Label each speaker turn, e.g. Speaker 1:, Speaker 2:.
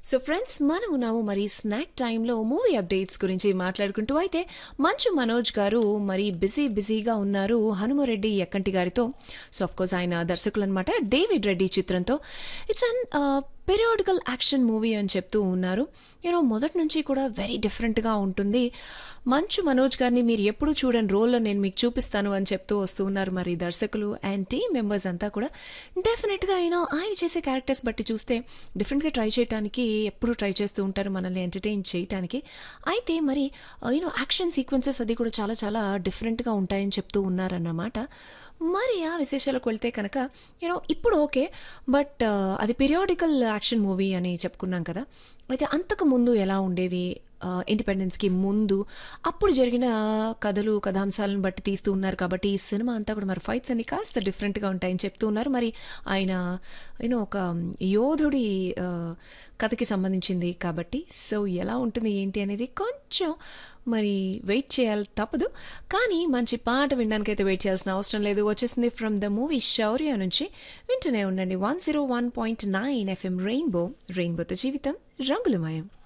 Speaker 1: so friends మనం ఉన్నాము మరి స్నాక్ టైంలో మూవీ అప్డేట్స్ గురించి మాట్లాడుకుంటూ అయితే మంచు మనోజ్ గారు మరి బిజీ బిజీగా ఉన్నారు హనుమరెడ్డి ఎక్కంటి గారితో సో కోర్స్ ఆయన దర్శకులు అనమాట డేవిడ్ రెడ్డి చిత్రంతో it's an periodical action movie అని చెప్తూ ఉన్నారు యూనో మొదటి నుంచి కూడా వెరీ డిఫరెంట్గా ఉంటుంది మంచు మనోజ్ గారిని మీరు ఎప్పుడు చూడని రోల్లో నేను మీకు చూపిస్తాను అని చెప్తూ వస్తూ ఉన్నారు మరి దర్శకులు అండ్ టీమ్ మెంబర్స్ అంతా కూడా డెఫినెట్గా యూనో ఆయన చేసే క్యారెక్టర్స్ బట్టి చూస్తే డిఫరెంట్గా ట్రై చేయడానికి ఎప్పుడు ట్రై చేస్తూ ఉంటారు మనల్ని ఎంటర్టైన్ చేయడానికి అయితే మరి యూనో యాక్షన్ సీక్వెన్సెస్ అది కూడా చాలా చాలా డిఫరెంట్గా ఉంటాయని చెప్తూ ఉన్నారన్నమాట మరి ఆ విశేషాలకు వెళ్తే కనుక యూనో ఇప్పుడు ఓకే బట్ అది పీరియాడికల్ యాక్షన్ మూవీ అని చెప్పుకున్నాం కదా అయితే అంతకు ముందు ఎలా ఉండేవి ఇండిపెండెన్స్కి ముందు అప్పుడు జరిగిన కథలు కథాంశాలను బట్టి తీస్తూ ఉన్నారు కాబట్టి ఈ సినిమా అంతా కూడా మరి ఫైట్స్ అన్ని కాస్త డిఫరెంట్గా ఉంటాయని చెప్తూ ఉన్నారు మరి ఆయన యూనో ఒక యోధుడి ఆ, కథకి సంబంధించింది కాబట్టి సో ఎలా ఉంటుంది ఏంటి అనేది కొంచెం మరి వెయిట్ చేయాలి తప్పదు కానీ మంచి పాట వినడానికైతే వెయిట్ చేయాల్సిన అవసరం లేదు వచ్చేసింది ఫ్రమ్ ద మూవీ శౌర్య నుంచి వింటూనే ఉండండి one zero one point nine FM rainbow రెయిన్బోతో జీవితం రంగులమయం